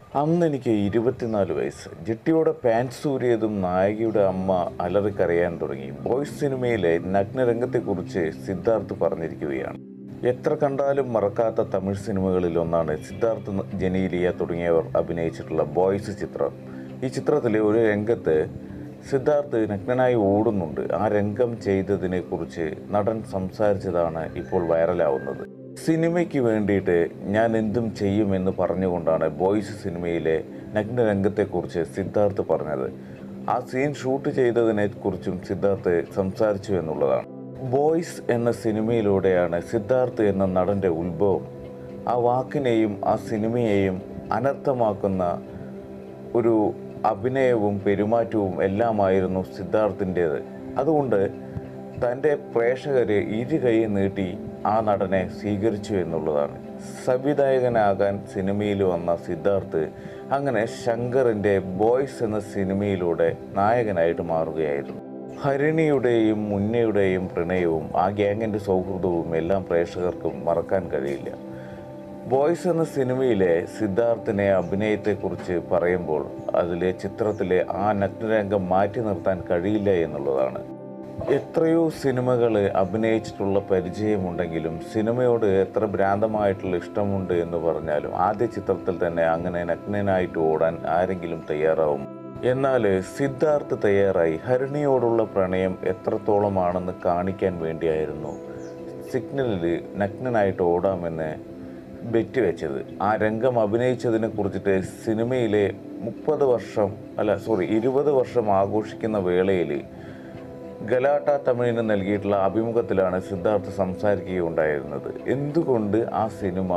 അന്ന് എനിക്ക് ഇരുപത്തിനാല് വയസ്സ് ജെട്ടിയോടെ പാൻറ് സൂരിയതും നായികയുടെ അമ്മ അലറിക്കരയാൻ തുടങ്ങി ബോയ്സ് സിനിമയിലെ നഗ്നരംഗത്തെക്കുറിച്ച് സിദ്ധാർത്ഥ് പറഞ്ഞിരിക്കുകയാണ് എത്ര കണ്ടാലും മറക്കാത്ത തമിഴ് സിനിമകളിൽ ഒന്നാണ് സിദ്ധാർത്ഥ് ജനീലിയ തുടങ്ങിയവർ അഭിനയിച്ചിട്ടുള്ള ബോയ്സ് ചിത്രം ഈ ചിത്രത്തിലെ ഒരു രംഗത്ത് സിദ്ധാർത്ഥ് നഗ്നനായി ഓടുന്നുണ്ട് ആ രംഗം ചെയ്തതിനെ കുറിച്ച് നടൻ സംസാരിച്ചതാണ് ഇപ്പോൾ വൈറലാവുന്നത് സിനിമയ്ക്ക് വേണ്ടിയിട്ട് ഞാൻ എന്തും ചെയ്യുമെന്ന് പറഞ്ഞുകൊണ്ടാണ് ബോയ്സ് സിനിമയിലെ നഗ്നരംഗത്തെക്കുറിച്ച് സിദ്ധാർത്ഥ് പറഞ്ഞത് ആ സീൻ ഷൂട്ട് ചെയ്തതിനെ കുറിച്ചും സിദ്ധാർത്ഥ് സംസാരിച്ചു എന്നുള്ളതാണ് ബോയ്സ് എന്ന സിനിമയിലൂടെയാണ് സിദ്ധാർത്ഥ് എന്ന നടൻ്റെ ഉത്ഭവം ആ വാക്കിനെയും ആ സിനിമയെയും അനർത്ഥമാക്കുന്ന ഒരു അഭിനയവും പെരുമാറ്റവും എല്ലാമായിരുന്നു സിദ്ധാർത്ഥിൻ്റേത് അതുകൊണ്ട് തൻ്റെ പ്രേക്ഷകരെ ഇരു കൈ നീട്ടി ആ നടനെ സ്വീകരിച്ചു എന്നുള്ളതാണ് സംവിധായകനാകാൻ സിനിമയിൽ വന്ന സിദ്ധാർത്ഥ് അങ്ങനെ ശങ്കറിൻ്റെ ബോയ്സ് എന്ന സിനിമയിലൂടെ നായകനായിട്ട് മാറുകയായിരുന്നു ഹരിണിയുടെയും മുന്നയുടെയും പ്രണയവും ആ ഗ്യാങ്ങിൻ്റെ സൗഹൃദവും എല്ലാം പ്രേക്ഷകർക്കും മറക്കാൻ കഴിയില്ല ബോയ്സ് എന്ന സിനിമയിലെ സിദ്ധാർത്ഥിനെ അഭിനയത്തെക്കുറിച്ച് പറയുമ്പോൾ അതിലെ ചിത്രത്തിലെ ആ നഗ്നരംഗം മാറ്റി നിർത്താൻ കഴിയില്ല എന്നുള്ളതാണ് എത്രയോ സിനിമകൾ അഭിനയിച്ചിട്ടുള്ള പരിചയമുണ്ടെങ്കിലും സിനിമയോട് എത്ര ഭ്രാന്തമായിട്ടുള്ള ഇഷ്ടമുണ്ട് എന്ന് പറഞ്ഞാലും ആദ്യ ചിത്രത്തിൽ തന്നെ അങ്ങനെ നഗ്നനായിട്ട് ഓടാൻ ആരെങ്കിലും തയ്യാറാവും എന്നാൽ സിദ്ധാർത്ഥ് തയ്യാറായി ഹരിണിയോടുള്ള പ്രണയം എത്രത്തോളമാണെന്ന് കാണിക്കാൻ വേണ്ടിയായിരുന്നു സിഗ്നലിൽ നഗ്നനായിട്ട് ഓടാമെന്ന് ബെറ്റ് വെച്ചത് ആ രംഗം അഭിനയിച്ചതിനെ കുറിച്ചിട്ട് സിനിമയിലെ മുപ്പത് വർഷം അല്ല സോറി ഇരുപത് വർഷം ആഘോഷിക്കുന്ന വേളയിൽ ഗലാട്ട തമിഴിന് നൽകിയിട്ടുള്ള അഭിമുഖത്തിലാണ് സിദ്ധാർത്ഥ് സംസാരിക്കുകയുണ്ടായിരുന്നത് എന്തുകൊണ്ട് ആ സിനിമ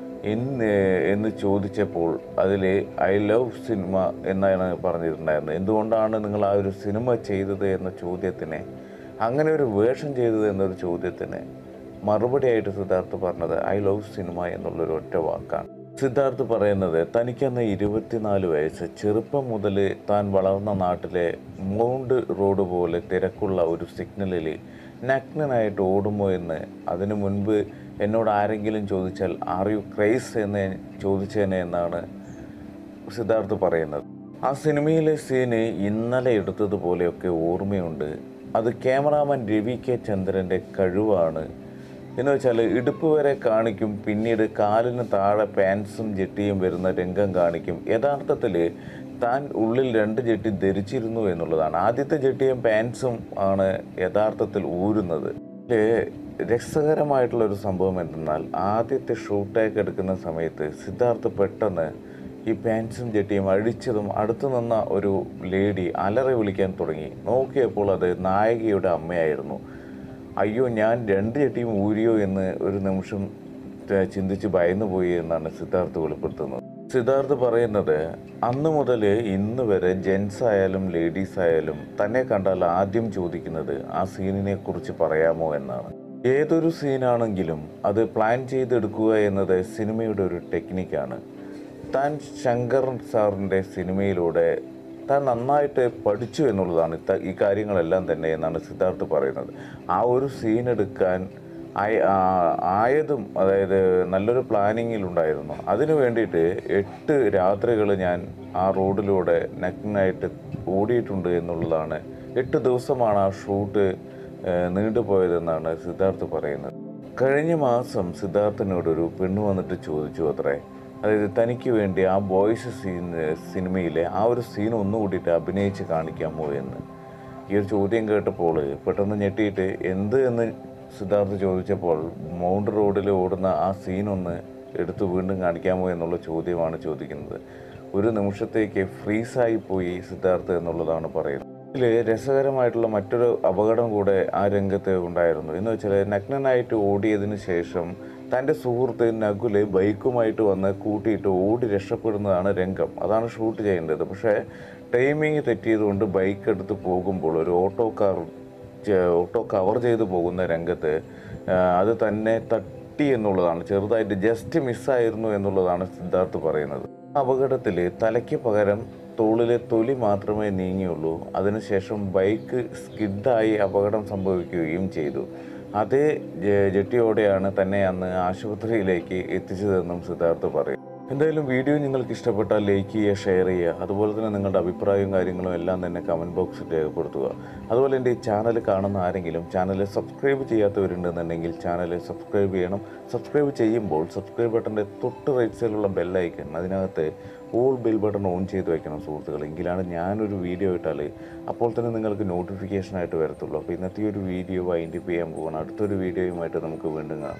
എന്ന് എന്ന് ചോദിച്ചപ്പോൾ അതിൽ ഐ ലവ് സിനിമ എന്നാണ് പറഞ്ഞിട്ടുണ്ടായിരുന്നത് എന്തുകൊണ്ടാണ് നിങ്ങൾ ആ ഒരു സിനിമ ചെയ്തത് എന്ന ചോദ്യത്തിന് അങ്ങനെ ഒരു വേഷം ചെയ്തത് എന്നൊരു ചോദ്യത്തിന് മറുപടിയായിട്ട് സിദ്ധാർത്ഥ് പറഞ്ഞത് ഐ ലവ് സിനിമ എന്നുള്ളൊരു ഒറ്റ വാക്കാണ് സിദ്ധാർത്ഥ് പറയുന്നത് തനിക്കന്ന് ഇരുപത്തിനാല് വയസ്സ് ചെറുപ്പം മുതൽ താൻ വളർന്ന നാട്ടിലെ മൗണ്ട് റോഡ് പോലെ തിരക്കുള്ള ഒരു സിഗ്നലിൽ നഗ്നനായിട്ട് ഓടുമോ എന്ന് അതിനു മുൻപ് എന്നോട് ആരെങ്കിലും ചോദിച്ചാൽ ആർ യു ക്രൈസ് എന്ന് ചോദിച്ചേനെ എന്നാണ് സിദ്ധാർത്ഥ് പറയുന്നത് ആ സിനിമയിലെ സീന് ഇന്നലെ എടുത്തതുപോലെയൊക്കെ ഓർമ്മയുണ്ട് അത് ക്യാമറാമാൻ രവി കെ ചന്ദ്രൻ്റെ കഴിവാണ് എന്ന് വെച്ചാൽ ഇടുപ്പ് വരെ കാണിക്കും പിന്നീട് കാലിന് താഴെ പാൻസും ജെട്ടിയും വരുന്ന രംഗം കാണിക്കും യഥാർത്ഥത്തിൽ താൻ ഉള്ളിൽ രണ്ട് ജെട്ടി ധരിച്ചിരുന്നു എന്നുള്ളതാണ് ആദ്യത്തെ ജെട്ടിയും പാൻസും ആണ് യഥാർത്ഥത്തിൽ ഊരുന്നത് ഇതില് രസകരമായിട്ടുള്ള ഒരു സംഭവം എന്തെന്നാൽ ആദ്യത്തെ ഷൂട്ടേക്ക് എടുക്കുന്ന സമയത്ത് സിദ്ധാർത്ഥ് പെട്ടെന്ന് ഈ പാൻസും ജെട്ടിയും അഴിച്ചതും അടുത്തു നിന്ന ഒരു ലേഡി അലറി വിളിക്കാൻ തുടങ്ങി നോക്കിയപ്പോൾ അത് നായികയുടെ അമ്മയായിരുന്നു അയ്യോ ഞാൻ രണ്ട് ചട്ടിയും ഊരിയോ എന്ന് ഒരു നിമിഷം ത- ചിന്തിച്ച് ഭയന്നു പോയി എന്നാണ് സിദ്ധാർത്ഥ് വെളിപ്പെടുത്തുന്നത് സിദ്ധാർത്ഥ് പറയുന്നത് അന്ന് മുതൽ ഇന്ന് വരെ ജെൻസ് ആയാലും ലേഡീസ് ആയാലും തന്നെ കണ്ടാൽ ആദ്യം ചോദിക്കുന്നത് ആ സീനിനെ കുറിച്ച് പറയാമോ എന്നാണ് ഏതൊരു സീനാണെങ്കിലും അത് പ്ലാൻ ചെയ്തെടുക്കുക എന്നത് സിനിമയുടെ ഒരു ടെക്നിക്കാണ് താൻ ശങ്കർ സാറിൻ്റെ സിനിമയിലൂടെ താൻ നന്നായിട്ട് പഠിച്ചു എന്നുള്ളതാണ് ഇത്ത- ഈ കാര്യങ്ങളെല്ലാം തന്നെ എന്നാണ് സിദ്ധാർത്ഥ് പറയുന്നത് ആ ഒരു സീൻ എടുക്കാൻ ആയ- ആ- ആയതും അതായത് നല്ലൊരു പ്ലാനിങ്ങിലുണ്ടായിരുന്നു അതിനു വേണ്ടിയിട്ട് എട്ട് രാത്രികൾ ഞാൻ ആ റോഡിലൂടെ നഗ്നായിട്ട് ഓടിയിട്ടുണ്ട് എന്നുള്ളതാണ് എട്ട് ദിവസമാണ് ആ ഷൂട്ട് ഏഹ്, നീണ്ടുപോയതെന്നാണ് സിദ്ധാർത്ഥ് പറയുന്നത് കഴിഞ്ഞ മാസം സിദ്ധാർത്ഥിനോട് ഒരു പെണ്ണ് വന്നിട്ട് ചോദിച്ചു അത്രേ അതായത് തനിക്ക് വേണ്ടി ആ ബോയ്സ് സീൻ സിനിമയിലെ ആ ഒരു സീൻ ഒന്നുകൂടിയിട്ട് അഭിനയിച്ച് കാണിക്കാമോ എന്ന് ഈ ഒരു ചോദ്യം കേട്ടപ്പോൾ പെട്ടെന്ന് ഞെട്ടിയിട്ട് എന്ത് എന്ന് സിദ്ധാർത്ഥ് ചോദിച്ചപ്പോൾ മൗണ്ട് റോഡിൽ ഓടുന്ന ആ സീൻ ഒന്ന് എടുത്ത് വീണ്ടും കാണിക്കാമോ എന്നുള്ള ചോദ്യമാണ് ചോദിക്കുന്നത് ഒരു നിമിഷത്തേക്ക് ഫ്രീസായി പോയി സിദ്ധാർത്ഥ് എന്നുള്ളതാണ് പറയുന്നത് ഇതിൽ രസകരമായിട്ടുള്ള മറ്റൊരു അപകടം കൂടെ ആ രംഗത്ത് ഉണ്ടായിരുന്നു എന്ന് വെച്ചാൽ നഗ്നനായിട്ട് ഓടിയതിന് ശേഷം തൻ്റെ സുഹൃത്ത് നകുല് ബൈക്കുമായിട്ട് വന്ന് കൂട്ടിയിട്ട് ഓടി രക്ഷപ്പെടുന്നതാണ് രംഗം അതാണ് ഷൂട്ട് ചെയ്യേണ്ടത് പക്ഷേ ടൈമിങ് തെറ്റിയതുകൊണ്ട് ബൈക്ക് എടുത്ത് പോകുമ്പോൾ ഒരു ഓട്ടോ കാർ ചെ- ഓട്ടോ കവർ ചെയ്ത് പോകുന്ന രംഗത്ത് ആ, അത് തന്നെ തട്ടി എന്നുള്ളതാണ് ചെറുതായിട്ട് ജസ്റ്റ് മിസ്സായിരുന്നു എന്നുള്ളതാണ് സിദ്ധാർത്ഥ് പറയുന്നത് ആ അപകടത്തിൽ തലയ്ക്ക് പകരം തോളിലെ തൊലി മാത്രമേ നീങ്ങിയുള്ളൂ അതിനുശേഷം ബൈക്ക് സ്കിഡായി അപകടം സംഭവിക്കുകയും ചെയ്തു അതേ ജ- ജെട്ടിയോടെയാണ് തന്നെ അന്ന് ആശുപത്രിയിലേക്ക് എത്തിച്ചതെന്നും സിദ്ധാർത്ഥ് പറയും എന്തായാലും വീഡിയോ നിങ്ങൾക്ക് ഇഷ്ടപ്പെട്ടാൽ ലൈക്ക് ചെയ്യുക ഷെയർ ചെയ്യുക അതുപോലെ തന്നെ നിങ്ങളുടെ അഭിപ്രായവും കാര്യങ്ങളും എല്ലാം തന്നെ കമൻറ്റ് ബോക്സിൽ രേഖപ്പെടുത്തുക അതുപോലെ എൻ്റെ ഈ ചാനൽ കാണുന്ന ആരെങ്കിലും ചാനൽ സബ്സ്ക്രൈബ് ചെയ്യാത്തവരുണ്ടെന്നുണ്ടെങ്കിൽ ചാനൽ സബ്സ്ക്രൈബ് ചെയ്യണം സബ്സ്ക്രൈബ് ചെയ്യുമ്പോൾ സബ്സ്ക്രൈബ് ബട്ടൻ്റെ തൊട്ട് റൈറ്റ് സൈഡിലുള്ള ബെല്ലൈക്കൺ അതിനകത്ത് ഓൾ ബെൽ ബട്ടൺ ഓൺ ചെയ്ത് വെക്കണം സുഹൃത്തുക്കൾ എങ്കിലാണ് ഞാനൊരു വീഡിയോ ഇട്ടാൽ അപ്പോൾ തന്നെ നിങ്ങൾക്ക് നോട്ടിഫിക്കേഷൻ ആയിട്ട് വരത്തുള്ളൂ അപ്പോൾ ഇന്നത്തെ ഈ ഒരു വീഡിയോ വൈൻഡപ്പ് ചെയ്യാൻ പോകണം അടുത്തൊരു വീഡിയോയുമായിട്ട് നമുക്ക് വീണ്ടും കാണാം